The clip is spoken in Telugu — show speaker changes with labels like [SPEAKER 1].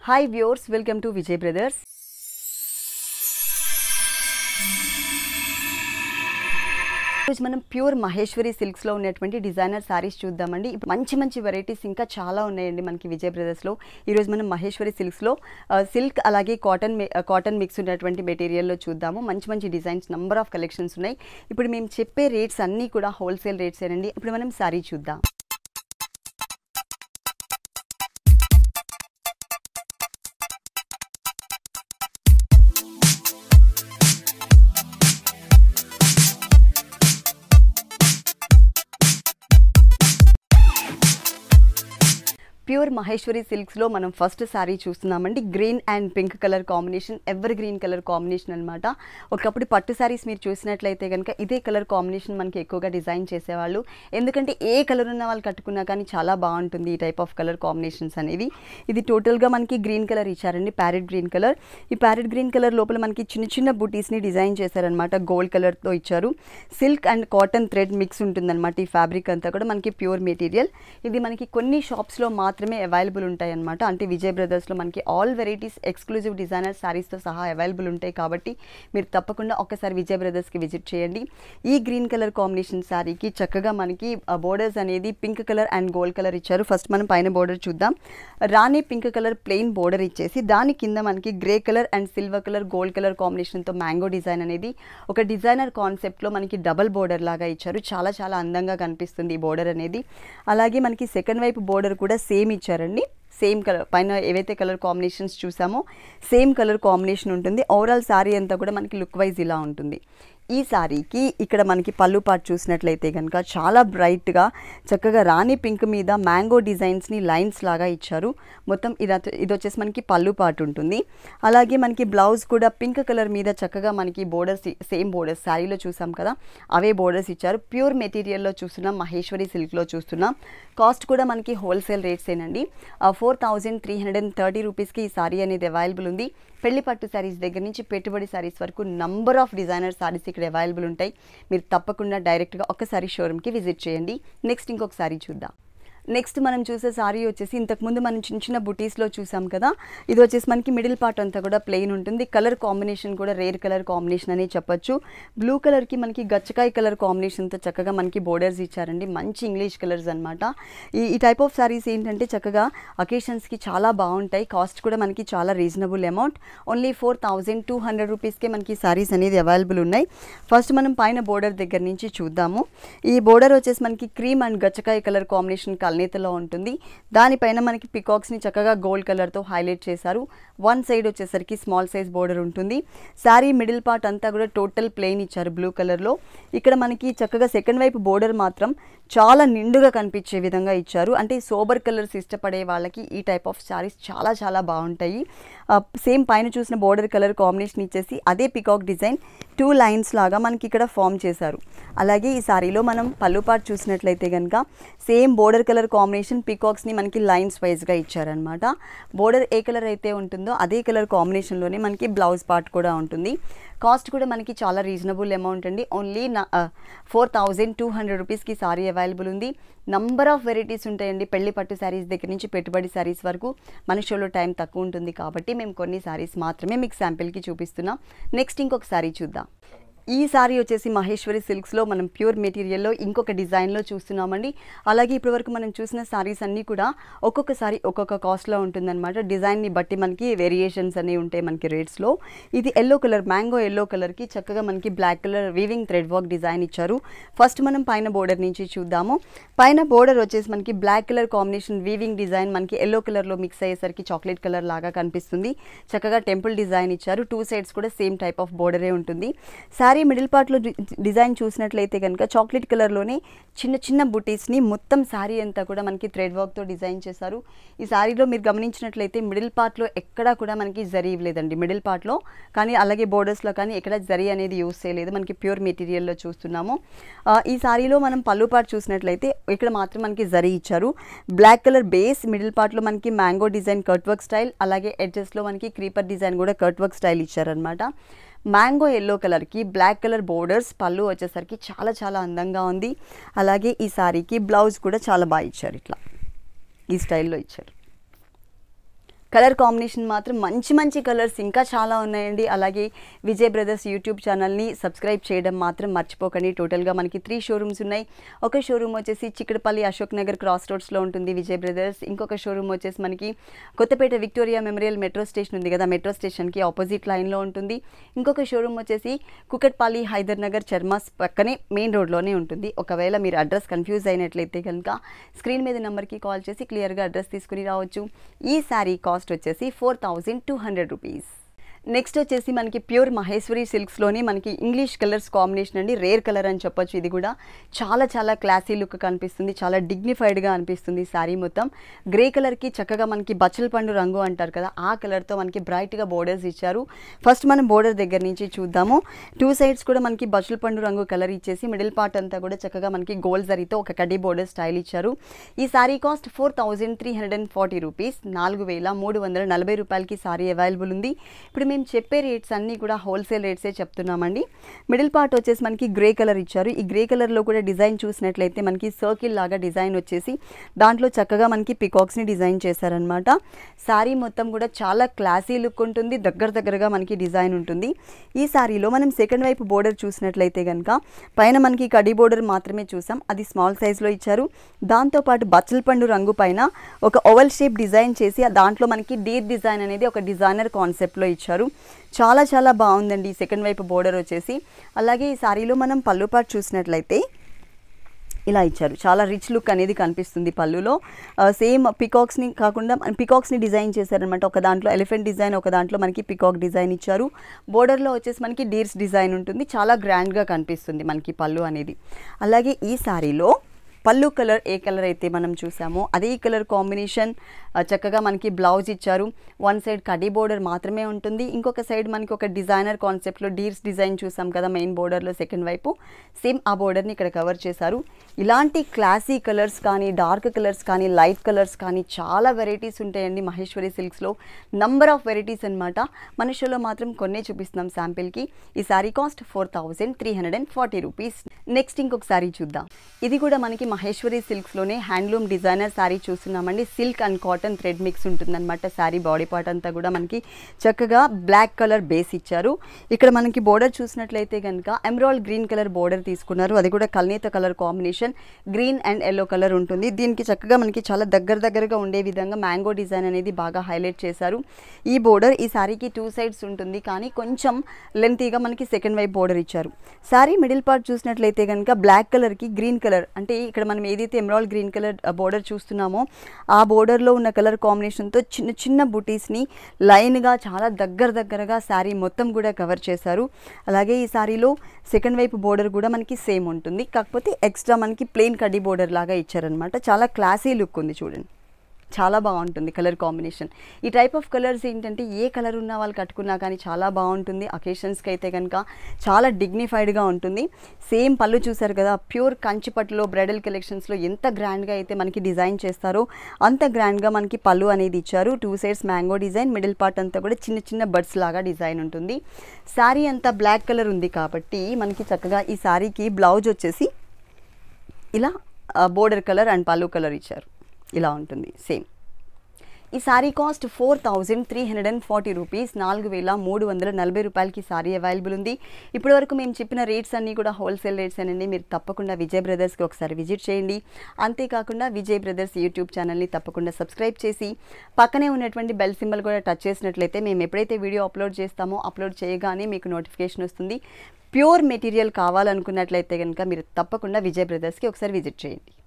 [SPEAKER 1] hi viewers welcome to Vijay brothers ఈరోజు మనం ప్యూర్ మహేశ్వరి సిల్క్స్లో ఉన్నటువంటి డిజైనర్ శారీస్ చూద్దామండి ఇప్పుడు మంచి మంచి వెరైటీస్ ఇంకా చాలా ఉన్నాయండి మనకి విజయ్ బ్రదర్స్లో ఈరోజు మనం మహేశ్వరి సిల్క్స్లో సిల్క్ అలాగే కాటన్ కాటన్ మిక్స్ ఉన్నటువంటి మెటీరియల్లో చూద్దాము మంచి మంచి డిజైన్స్ నంబర్ ఆఫ్ కలెక్షన్స్ ఉన్నాయి ఇప్పుడు మేము చెప్పే రేట్స్ అన్నీ కూడా హోల్సేల్ రేట్స్ ఏనండి ఇప్పుడు మనం శారీ చూద్దాం ప్యూర్ మహేశ్వరి సిల్క్స్లో మనం ఫస్ట్ శారీ చూస్తున్నామండి green and pink colour combination ever green colour combination అనమాట ఒకప్పుడు పట్టు శారీస్ మీరు చూసినట్లయితే కనుక ఇదే కలర్ కాంబినేషన్ మనకి ఎక్కువగా డిజైన్ చేసేవాళ్ళు ఎందుకంటే ఏ కలర్ ఉన్న వాళ్ళు కట్టుకున్నా కానీ చాలా బాగుంటుంది ఈ టైప్ ఆఫ్ కలర్ కాంబినేషన్స్ అనేవి ఇది టోటల్గా మనకి గ్రీన్ కలర్ ఇచ్చారండి ప్యారెట్ గ్రీన్ కలర్ ఈ ప్యారెట్ గ్రీన్ కలర్ లోపల మనకి చిన్న చిన్న బుటీస్ని డిజైన్ చేశారనమాట గోల్డ్ కలర్తో ఇచ్చారు silk and cotton thread mix ఉంటుందన్నమాట ఈ ఫ్యాబ్రిక్ అంతా కూడా మనకి ప్యూర్ మెటీరియల్ ఇది మనకి కొన్ని షాప్స్లో మాత్రమే అవైలబుల్ ఉంటాయి అనమాట అంటే విజయ్ బ్రదర్స్లో మనకి ఆల్ వెరైటీస్ ఎక్స్క్లూజివ్ డిజైనర్ శారీస్తో సహా అవైలబుల్ ఉంటాయి కాబట్టి మీరు తప్పకుండా ఒకసారి విజయ్ బ్రదర్స్కి విజిట్ చేయండి ఈ గ్రీన్ కలర్ కాంబినేషన్ శారీకి చక్కగా మనకి బోర్డర్స్ అనేది pink colour and gold colour ఇచ్చారు ఫస్ట్ మనం పైన బోర్డర్ చూద్దాం rani pink colour plain border ఇచ్చేసి దాని కింద మనకి grey colour and silver colour gold colour కాంబినేషన్తో మ్యాంగో డిజైన్ అనేది ఒక డిజైనర్ కాన్సెప్ట్లో మనకి డబల్ బోర్డర్ లాగా ఇచ్చారు చాలా చాలా అందంగా కనిపిస్తుంది ఈ బోర్డర్ అనేది అలాగే మనకి సెకండ్ వైపు బోర్డర్ కూడా సేమ్ ఇచ్చారండి సేమ్ కలర్ పైన ఏవైతే కలర్ కాంబినేషన్స్ చూసామో సేమ్ కలర్ కాంబినేషన్ ఉంటుంది ఓవరాల్ శారీ అంతా కూడా మనకి లుక్ వైజ్ ఇలా ఉంటుంది ఈ శారీకి ఇక్కడ మనకి పళ్ళు పాటు చూసినట్లయితే కనుక చాలా బ్రైట్గా చక్కగా రాణి పింక్ మీద మ్యాంగో డిజైన్స్ని లైన్స్ లాగా ఇచ్చారు మొత్తం ఇది ఇది వచ్చేసి మనకి పళ్ళు పాటు ఉంటుంది అలాగే మనకి బ్లౌజ్ కూడా పింక్ కలర్ మీద చక్కగా మనకి బోర్డర్స్ సేమ్ బోర్డర్స్ శారీలో చూసాం కదా అవే బోర్డర్స్ ఇచ్చారు ప్యూర్ మెటీరియల్లో చూస్తున్నాం మహేశ్వరి సిల్క్లో చూస్తున్నాం కాస్ట్ కూడా మనకి హోల్సేల్ రేట్సేనండి four thousand three hundred and thirty రూపీస్కి ఈ శారీ అనేది అవైలబుల్ ఉంది పెళ్లి పట్టు శారీస్ దగ్గర నుంచి పెట్టుబడి శారీస్ వరకు నంబర్ ఆఫ్ డిజైనర్ శారీస్ ఇక్కడ అవైలబుల్ ఉంటాయి మీరు తప్పకుండా డైరెక్ట్గా ఒకసారి షోరూమ్కి విజిట్ చేయండి నెక్స్ట్ ఇంకొక శారీ చూద్దాం నెక్స్ట్ మనం చూసే సారీ వచ్చేసి ఇంతకుముందు మనం చిన్న చిన్న బుటీస్లో చూసాం కదా ఇది వచ్చేసి మనకి మిడిల్ పార్ట్ అంతా కూడా ప్లెయిన్ ఉంటుంది కలర్ కాంబినేషన్ కూడా రేర్ కలర్ కాంబినేషన్ అని చెప్పొచ్చు బ్లూ కలర్కి మనకి గచ్చకాయ కలర్ కాంబినేషన్తో చక్కగా మనకి బోర్డర్స్ ఇచ్చారండి మంచి ఇంగ్లీష్ కలర్స్ అనమాట ఈ ఈ టైప్ ఆఫ్ సారీస్ ఏంటంటే చక్కగా అకేషన్స్కి చాలా బాగుంటాయి కాస్ట్ కూడా మనకి చాలా reasonable amount only four thousand two hundred రూపీస్కే మనకి సారీస్ అనేది అవైలబుల్ ఉన్నాయి ఫస్ట్ మనం పైన బోర్డర్ దగ్గర నుంచి చూద్దాము ఈ బోర్డర్ వచ్చేసి మనకి క్రీమ్ అండ్ గచ్చకాయ కలర్ కాంబినేషన్ కల్నేతలో ఉంటుంది దానిపైన మనకి పికాక్స్ని చక్కగా గోల్డ్ కలర్తో హైలైట్ చేశారు వన్ సైడ్ వచ్చేసరికి స్మాల్ సైజ్ బోర్డర్ ఉంటుంది శారీ మిడిల్ పార్ట్ అంతా కూడా టోటల్ ప్లెయిన్ ఇచ్చారు బ్లూ కలర్లో ఇక్కడ మనకి చక్కగా సెకండ్ వైపు బోర్డర్ మాత్రం చాలా నిండుగా కనిపించే విధంగా ఇచ్చారు అంటే సోబర్ కలర్స్ ఇష్టపడే వాళ్ళకి ఈ టైప్ ఆఫ్ శారీస్ చాలా చాలా బాగుంటాయి సేమ్ పైన చూసిన బోర్డర్ కలర్ కాంబినేషన్ ఇచ్చేసి అదే పికాక్ డిజైన్ టూ లైన్స్ లాగా మనకి ఇక్కడ ఫామ్ చేశారు అలాగే ఈ శారీలో మనం పళ్ళు పార్ట్ చూసినట్లయితే కనుక సేమ్ బోర్డర్ కలర్ కాంబినేషన్ పికాక్స్ని మనకి లైన్స్ వైజ్గా ఇచ్చారనమాట బోర్డర్ ఏ కలర్ అయితే ఉంటుందో అదే కలర్ కాంబినేషన్లోనే మనకి బ్లౌజ్ పార్ట్ కూడా ఉంటుంది కాస్ట్ కూడా మనకి చాలా రీజనబుల్ అమౌంట్ అండి ఓన్లీ నా ఫోర్ థౌజండ్ టూ హండ్రెడ్ రూపీస్కి సారీ అవైలబుల్ ఉంది నంబర్ ఆఫ్ వెరైటీస్ ఉంటాయండి పెళ్లి పట్టు శారీస్ దగ్గర నుంచి పెట్టుబడి శారీస్ వరకు మన షోలో టైం తక్కువ ఉంటుంది కాబట్టి మేము కొన్ని శారీస్ మాత్రమే మీకు శాంపిల్కి చూపిస్తున్నాం నెక్స్ట్ ఇంకొక శారీ చూద్దాం ఈ సారీ వచ్చేసి మహేశ్వరి సిల్క్స్లో మనం ప్యూర్ మెటీరియల్లో ఇంకొక డిజైన్లో చూస్తున్నామండి అలాగే ఇప్పటివరకు మనం చూసిన సారీస్ అన్నీ కూడా ఒక్కొక్క సారీ ఒక్కొక్క కాస్ట్లో ఉంటుందన్నమాట డిజైన్ని బట్టి మనకి వేరియేషన్స్ అనేవి ఉంటాయి మనకి రేట్స్లో ఇది ఎల్లో కలర్ మ్యాంగో ఎల్లో కలర్కి చక్కగా మనకి black colour weaving thread work design ఇచ్చారు ఫస్ట్ మనం పైన బోర్డర్ నుంచి చూద్దాము పైన బోర్డర్ వచ్చేసి మనకి black colour combination weaving design మనకి ఎల్లో కలర్లో మిక్స్ అయ్యేసరికి చాక్లెట్ కలర్ లాగా కనిపిస్తుంది చక్కగా టెంపుల్ డిజైన్ ఇచ్చారు టూ సైడ్స్ కూడా సేమ్ టైప్ ఆఫ్ బోర్డరే ఉంటుంది శారీ మిడిల్ పార్ట్లో డిజైన్ చూసినట్లయితే కనుక చాక్లెట్ కలర్లోనే చిన్న చిన్న బుటీస్ని మొత్తం శారీ అంతా కూడా మనకి థ్రెడ్ వర్క్తో డిజైన్ చేశారు ఈ శారీలో మీరు గమనించినట్లయితే మిడిల్ పార్ట్లో ఎక్కడా కూడా మనకి జరీ ఇవ్వలేదండి మిడిల్ పార్ట్లో కానీ అలాగే బోర్డర్స్లో కానీ ఎక్కడ జరీ అనేది యూస్ చేయలేదు మనకి ప్యూర్ మెటీరియల్లో చూస్తున్నాము ఈ శారీలో మనం పళ్ళు పార్ట్ చూసినట్లయితే ఇక్కడ మాత్రం మనకి జరీ ఇచ్చారు బ్లాక్ కలర్ బేస్ మిడిల్ పార్ట్లో మనకి mango design cut work style అలాగే ఎడ్జెస్లో మనకి క్రీపర్ డిజైన్ కూడా కట్ వర్క్ స్టైల్ ఇచ్చారనమాట మ్యాంగో ఎల్లో కలర్కి బ్లాక్ కలర్ బోర్డర్స్ పళ్ళు వచ్చేసరికి చాలా చాలా అందంగా ఉంది అలాగే ఈ సారీకి బ్లౌజ్ కూడా చాలా బాగా ఇచ్చారు ఇట్లా ఈ స్టైల్లో ఇచ్చారు కలర్ కాంబినేషన్ మాత్రం మంచి మంచి కలర్స్ ఇంకా చాలా ఉన్నాయండి అలాగే విజయ్ బ్రదర్స్ యూట్యూబ్ ఛానల్ని సబ్స్క్రైబ్ చేయడం మాత్రం మర్చిపోకండి టోటల్గా మనకి త్రీ షోరూమ్స్ ఉన్నాయి ఒక షోరూమ్ వచ్చేసి చిక్కడపల్లి అశోక్ నగర్ క్రాస్ రోడ్స్లో ఉంటుంది విజయ్ బ్రదర్స్ ఇంకొక షోరూమ్ వచ్చేసి మనకి Kothapet Victoria Memorial metro station ఉంది కదా మెట్రో స్టేషన్కి ఆపోజిట్ లైన్లో ఉంటుంది ఇంకొక షోరూమ్ వచ్చేసి కుకట్పల్లి హైదర్ నగర్ చర్మాస్ పక్కనే మెయిన్ రోడ్లోనే ఉంటుంది ఒకవేళ మీరు అడ్రస్ కన్ఫ్యూజ్ అయినట్లయితే కనుక స్క్రీన్ మీద నెంబర్కి కాల్ చేసి క్లియర్గా అడ్రస్ తీసుకుని రావచ్చు ఈ శారీ కాస్ట్ వచ్చేసి four thousand two hundred rupees next వచ్చేసి మనకి ప్యూర్ మహేశ్వరి సిల్క్స్లోని మనకి ఇంగ్లీష్ కలర్స్ కాంబినేషన్ అండి రేర్ కలర్ అని చెప్పొచ్చు ఇది కూడా చాలా చాలా క్లాసీ లుక్ కనిపిస్తుంది చాలా డిగ్నిఫైడ్గా అనిపిస్తుంది శారీ మొత్తం గ్రే కలర్కి చక్కగా మనకి బచ్చల పండు రంగు అంటారు కదా ఆ కలర్తో మనకి బ్రైట్గా బోర్డర్స్ ఇచ్చారు ఫస్ట్ మనం బోర్డర్ దగ్గర నుంచి చూద్దాము టూ సైడ్స్ కూడా మనకి బచ్చల పండు రంగు కలర్ ఇచ్చేసి మిడిల్ పార్ట్ అంతా కూడా చక్కగా మనకి గోల్డ్ జరీతో ఒక కడ్డీ బోర్డర్ స్టైల్ ఇచ్చారు ఈ sari cost four thousand three hundred and forty rupees నాలుగు వేల మూడు వందల నలభై రూపాయలకి శారీ అవైలబుల్ ఉంది ఇప్పుడు మేము చెప్పే రేట్స్ అన్నీ కూడా హోల్సేల్ రేట్సే చెప్తున్నామండి మిడిల్ పార్ట్ వచ్చేసి మనకి గ్రే కలర్ ఇచ్చారు ఈ గ్రే కలర్లో కూడా డిజైన్ చూసినట్లయితే మనకి సర్కిల్ లాగా డిజైన్ వచ్చేసి దాంట్లో చక్కగా మనకి పికాక్స్ని డిజైన్ చేశారనమాట శారీ మొత్తం కూడా చాలా క్లాసీ లుక్ ఉంటుంది దగ్గర దగ్గరగా మనకి డిజైన్ ఉంటుంది ఈ శారీలో మనం సెకండ్ వైపు బోర్డర్ చూసినట్లయితే కనుక పైన మనకి కడి బోర్డర్ మాత్రమే చూసాం అది స్మాల్ సైజ్లో ఇచ్చారు దాంతోపాటు బచ్చల పండు రంగు పైన ఒక ఓవల్ షేప్ డిజైన్ చేసి ఆ దాంట్లో మనకి డీప్ డిజైన్ అనేది ఒక డిజైనర్ కాన్సెప్ట్లో ఇచ్చారు చాలా చాలా బాగుందండి ఈ సెకండ్ వైపు బోర్డర్ వచ్చేసి అలాగే ఈ శారీలో మనం పళ్ళు పాటు చూసినట్లయితే ఇలా ఇచ్చారు చాలా రిచ్ లుక్ అనేది కనిపిస్తుంది పళ్ళులో సేమ్ పికాక్స్ని కాకుండా పికాక్స్ని డిజైన్ చేశారనమాట ఒక దాంట్లో ఎలిఫెంట్ డిజైన్ ఒక దాంట్లో మనకి పికాక్ డిజైన్ ఇచ్చారు బోర్డర్లో వచ్చేసి మనకి డీర్స్ డిజైన్ ఉంటుంది చాలా గ్రాండ్గా కనిపిస్తుంది మనకి పళ్ళు అనేది అలాగే ఈ శారీలో పళ్ళు కలర్ ఏ కలర్ అయితే మనం చూసామో అదే కలర్ కాంబినేషన్ ఆ, చక్కగా మనకి బ్లౌజ్ ఇచ్చారు వన్ సైడ్ కడీ బోర్డర్ మాత్రమే ఉంటుంది ఇంకొక సైడ్ మనకి ఒక డిజైనర్ కాన్సెప్ట్లో డీర్స్ డిజైన్ చూసాం కదా మెయిన్ బోర్డర్లో సెకండ్ వైపు సేమ్ ఆ బోర్డర్ని ఇక్కడ కవర్ చేశారు ఇలాంటి క్లాసీ కలర్స్ కానీ డార్క్ కలర్స్ కానీ లైట్ కలర్స్ కానీ చాలా వెరైటీస్ ఉంటాయండి మహేశ్వరి సిల్క్స్లో నంబర్ ఆఫ్ వెరైటీస్ అనమాట మన షోలో మాత్రం కొన్నే చూపిస్తున్నాం శాంపిల్కి ఈ sari cost four thousand three hundred and forty rupees next ఇంకొక శారీ చూద్దాం ఇది కూడా మనకి మహేశ్వరి సిల్క్స్లోనే హ్యాండ్లూమ్ డిజైనర్ శారీ చూస్తున్నామండి silk and cotton thread mix ఉంటుందన్నమాట శారీ బాడీ పార్ట్ అంతా కూడా మనకి చక్కగా బ్లాక్ కలర్ బేస్ ఇచ్చారు ఇక్కడ మనకి బోర్డర్ చూసినట్లయితే కనుక ఎమరాల్డ్ గ్రీన్ కలర్ బోర్డర్ తీసుకున్నారు అది కూడా కల్నేత colour combination green and yellow colour ఉంటుంది దీనికి చక్కగా మనకి చాలా దగ్గర దగ్గరగా ఉండే విధంగా మ్యాంగో డిజైన్ అనేది బాగా హైలైట్ చేశారు ఈ బోర్డర్ ఈ శారీకి టూ సైడ్స్ ఉంటుంది కానీ కొంచెం లెంతీగా మనకి సెకండ్ వైపు బోర్డర్ ఇచ్చారు శారీ మిడిల్ పార్ట్ చూసినట్లయితే కనుక బ్లాక్ కలర్కి గ్రీన్ కలర్ అంటే ఇక్కడ మనం ఏదైతే ఎమరాల్డ్ గ్రీన్ కలర్ బోర్డర్ చూస్తున్నామో ఆ బోర్డర్లో ఉన్న కలర్ కాంబినేషన్తో చిన్న చిన్న బుటీస్ని లైన్గా చాలా దగ్గర దగ్గరగా శారీ మొత్తం కూడా కవర్ చేశారు అలాగే ఈ శారీలో సెకండ్ వైపు బోర్డర్ కూడా మనకి సేమ్ ఉంటుంది కాకపోతే ఎక్స్ట్రా మనకి ప్లెయిన్ కడ్డీ బోర్డర్ లాగా ఇచ్చారనమాట చాలా క్లాసీ లుక్ ఉంది చూడండి చాలా బాగుంటుంది కలర్ కాంబినేషన్ ఈ టైప్ ఆఫ్ కలర్స్ ఏంటంటే ఏ కలర్ ఉన్న వాళ్ళు కట్టుకున్నా కానీ చాలా బాగుంటుంది అకేషన్స్కి అయితే కనుక చాలా డిగ్నిఫైడ్గా ఉంటుంది సేమ్ పళ్ళు చూసారు కదా ప్యూర్ కంచి పట్టులో బ్రైడల్ కలెక్షన్స్లో ఎంత గ్రాండ్గా అయితే మనకి డిజైన్ చేస్తారో అంత గ్రాండ్గా మనకి పళ్ళు అనేది ఇచ్చారు two sides mango design middle part అంతా కూడా చిన్న చిన్న బర్డ్స్ లాగా డిజైన్ ఉంటుంది శారీ అంతా బ్లాక్ కలర్ ఉంది కాబట్టి మనకి చక్కగా ఈ శారీకి బ్లౌజ్ వచ్చేసి ఇలా బోర్డర్ కలర్ అండ్ పళ్ళు కలర్ ఇచ్చారు ఇలా ఉంటుంది సేమ్ ఈ sari cost four thousand three hundred and forty rupees నాలుగు వేల మూడు వందల నలభై రూపాయలకి శారీ అవైలబుల్ ఉంది ఇప్పటి వరకు మేము చెప్పిన రేట్స్ అన్నీ కూడా హోల్సేల్ రేట్స్ అనండి మీరు తప్పకుండా విజయ్ బ్రదర్స్కి ఒకసారి విజిట్ చేయండి అంతేకాకుండా విజయ్ బ్రదర్స్ యూట్యూబ్ ఛానల్ని తప్పకుండా సబ్స్క్రైబ్ చేసి పక్కనే ఉన్నటువంటి బెల్ సింబల్ కూడా టచ్ చేసినట్లయితే మేము ఎప్పుడైతే వీడియో అప్లోడ్ చేస్తామో అప్లోడ్ చేయగానే మీకు నోటిఫికేషన్ వస్తుంది ప్యూర్ మెటీరియల్ కావాలనుకున్నట్లయితే కనుక మీరు తప్పకుండా విజయ్ బ్రదర్స్కి ఒకసారి విజిట్ చేయండి